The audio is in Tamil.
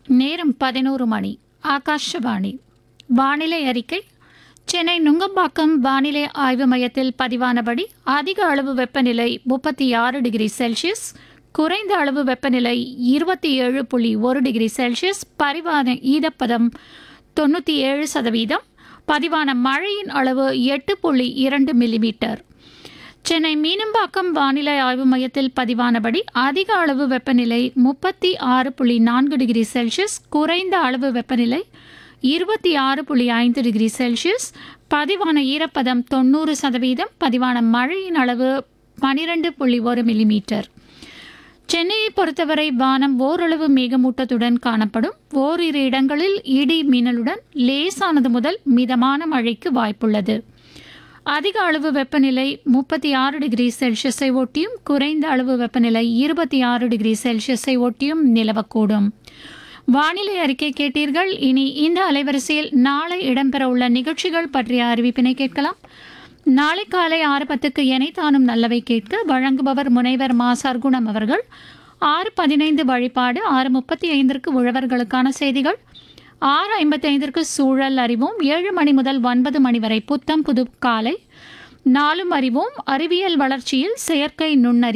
நேரம் பதினோரு மணி ஆகாஷவாணி வானிலை அறிக்கை சென்னை நுங்கம்பாக்கம் வானிலை ஆய்வு மையத்தில் பதிவானபடி அதிக அளவு வெப்பநிலை முப்பத்தி ஆறு டிகிரி செல்சியஸ் குறைந்த அளவு வெப்பநிலை இருபத்தி ஏழு புள்ளி ஒரு டிகிரி செல்சியஸ் பரிவான ஈரப்பதம் தொண்ணூற்றி ஏழு சதவீதம் பதிவான மழையின் அளவு எட்டு புள்ளி இரண்டு மில்லிமீட்டர் சென்னை மீனம்பாக்கம் வானிலை ஆய்வு மையத்தில் பதிவானபடி அதிக அளவு வெப்பநிலை முப்பத்தி ஆறு புள்ளி நான்கு டிகிரி செல்சியஸ் குறைந்த அளவு வெப்பநிலை இருபத்தி ஆறு புள்ளி ஐந்து டிகிரி செல்சியஸ் பதிவான ஈரப்பதம் தொண்ணூறு சதவீதம் பதிவான மழையின் அளவு பனிரெண்டு புள்ளி ஒரு மில்லிமீட்டர் சென்னையை பொறுத்தவரை வானம் ஓரளவு மேகமூட்டத்துடன் காணப்படும் ஓரிரு இடங்களில் இடி மின்னலுடன் லேசானது முதல் மிதமான மழைக்கு வாய்ப்புள்ளது அதிக அளவு வெப்பநிலை முப்பத்தி ஆறு டிகிரி செல்சியஸை ஒட்டியும் குறைந்த அளவு வெப்பநிலை இருபத்தி ஆறு டிகிரி செல்சியஸை ஒட்டியும் நிலவக்கூடும் வானிலை அறிக்கை கேட்டீர்கள் இனி இந்த அலைவரிசையில் நாளை இடம்பெறவுள்ள நிகழ்ச்சிகள் பற்றிய அறிவிப்பினை கேட்கலாம் நாளை காலை ஆறு பத்துக்கு எனை தானும் நல்லவை கேட்க வழங்குபவர் முனைவர் மா சர்க்குணம் அவர்கள் ஆறு பதினைந்து வழிபாடு ஆறு முப்பத்தி ஐந்திற்கு உழவர்களுக்கான செய்திகள் ஆறு ஐம்பத்தி ஐந்திற்கு சூழல் அறிவோம் ஏழு மணி முதல் ஒன்பது மணி வரை புத்தம் புது காலை நாலும் அறிவோம் அறிவியல் வளர்ச்சியில் செயற்கை நுண்ணறி